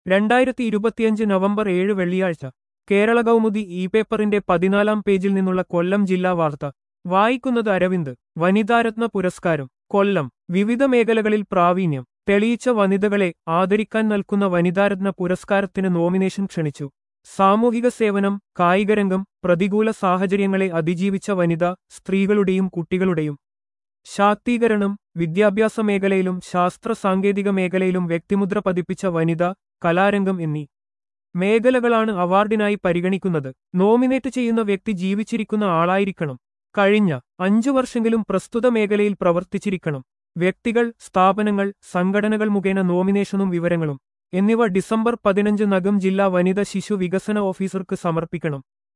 രണ്ടായിരത്തി ഇരുപത്തിയഞ്ച് നവംബർ ഏഴ് വെള്ളിയാഴ്ച കേരള കൗമുദി ഇ പേപ്പറിന്റെ പതിനാലാം പേജിൽ നിന്നുള്ള കൊല്ലം ജില്ലാ വാർത്ത വായിക്കുന്നത് അരവിന്ദ് വനിതാരത്ന പുരസ്കാരം കൊല്ലം വിവിധ മേഖലകളിൽ പ്രാവീണ്യം തെളിയിച്ച വനിതകളെ ആദരിക്കാൻ നൽകുന്ന വനിതാരത്ന പുരസ്കാരത്തിന് നോമിനേഷൻ ക്ഷണിച്ചു സാമൂഹിക സേവനം കായികരംഗം പ്രതികൂല സാഹചര്യങ്ങളെ അതിജീവിച്ച വനിത സ്ത്രീകളുടെയും കുട്ടികളുടെയും ശാക്തീകരണം വിദ്യാഭ്യാസ മേഖലയിലും ശാസ്ത്ര സാങ്കേതിക മേഖലയിലും വ്യക്തിമുദ്ര പതിപ്പിച്ച വനിത കലാരംഗം എന്നീ മേഖലകളാണ് അവാർഡിനായി പരിഗണിക്കുന്നത് നോമിനേറ്റ് ചെയ്യുന്ന വ്യക്തി ജീവിച്ചിരിക്കുന്ന ആളായിരിക്കണം കഴിഞ്ഞ അഞ്ചു വർഷെങ്കിലും പ്രസ്തുത മേഖലയിൽ പ്രവർത്തിച്ചിരിക്കണം വ്യക്തികൾ സ്ഥാപനങ്ങൾ സംഘടനകൾ മുഖേന നോമിനേഷനും വിവരങ്ങളും എന്നിവ ഡിസംബർ പതിനഞ്ച് നഗം ജില്ലാ വനിത ശിശു വികസന ഓഫീസർക്ക് സമർപ്പിക്കണം